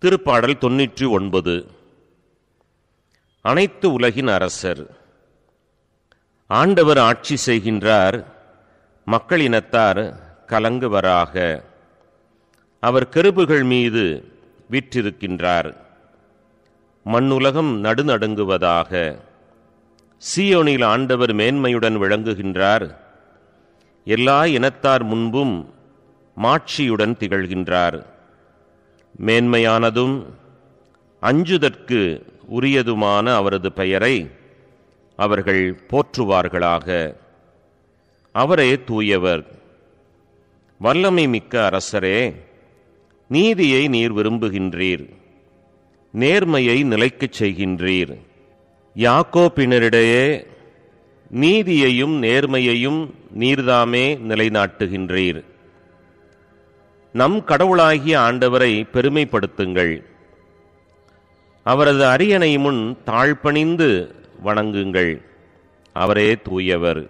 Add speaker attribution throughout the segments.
Speaker 1: திருப்பாடல் தொன்னூற்றி ஒன்பது அனைத்து உலகின் அரசர் ஆண்டவர் ஆட்சி செய்கின்றார் மக்களினத்தார் கலங்குவராக அவர் கெருபுகள் மீது விற்றிருக்கின்றார் மண்ணுலகம் நடுநடுங்குவதாக சீயோனில் ஆண்டவர் மேன்மையுடன் விளங்குகின்றார் எல்லா இனத்தார் முன்பும் மாட்சியுடன் திகழ்கின்றார் மேன்மையானதும் அஞ்சுதற்கு உரியதுமான அவரது பெயரை அவர்கள் போற்றுவார்களாக அவரே தூயவர் வல்லமை மிக்க அரசரே நீதியை நீர் விரும்புகின்றீர் நேர்மையை நிலைக்கச் செய்கின்றீர் யாக்கோப்பினரிடையே நீதியையும் நேர்மையையும் நீர்தாமே நிலைநாட்டுகின்றீர் நம் கடவுளாகிய ஆண்டவரை பெருமைப்படுத்துங்கள் அவரது அரியணை முன் தாழ்பணிந்து வணங்குங்கள் அவரே தூயவர்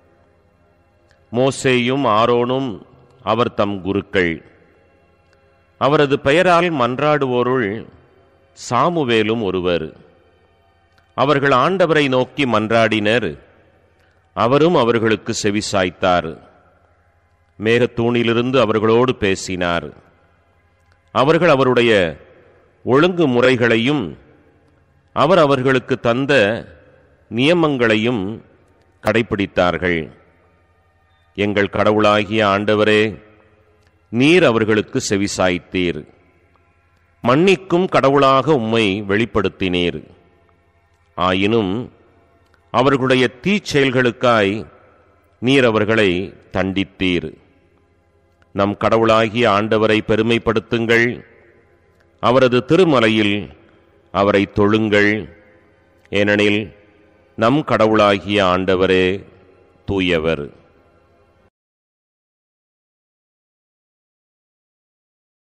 Speaker 1: மோசேயும் ஆரோனும் அவர் தம் குருக்கள் அவரது பெயரால் மன்றாடுவோருள் சாமுவேலும் ஒருவர் அவர்கள் ஆண்டவரை நோக்கி மன்றாடினர் அவரும் அவர்களுக்கு செவிசாய்த்தார் மேகத்தூணிலிருந்து அவர்களோடு பேசினார் அவர்கள் அவருடைய ஒழுங்கு முறைகளையும் அவர் அவர்களுக்கு தந்த நியமங்களையும் கடைபிடித்தார்கள் எங்கள் கடவுளாகிய ஆண்டவரே நீர் அவர்களுக்கு செவிசாய்த்தீர் மன்னிக்கும் கடவுளாக உம்மை வெளிப்படுத்தினீர் ஆயினும் அவர்களுடைய தீச்செயல்களுக்காய் நீர் அவர்களை தண்டித்தீர் நம் கடவுளாகிய ஆண்டவரை பெருமைப்படுத்துங்கள் அவரது திருமலையில் அவரை தொழுங்கள் ஏனெனில் நம் கடவுளாகிய ஆண்டவரே தூயவர்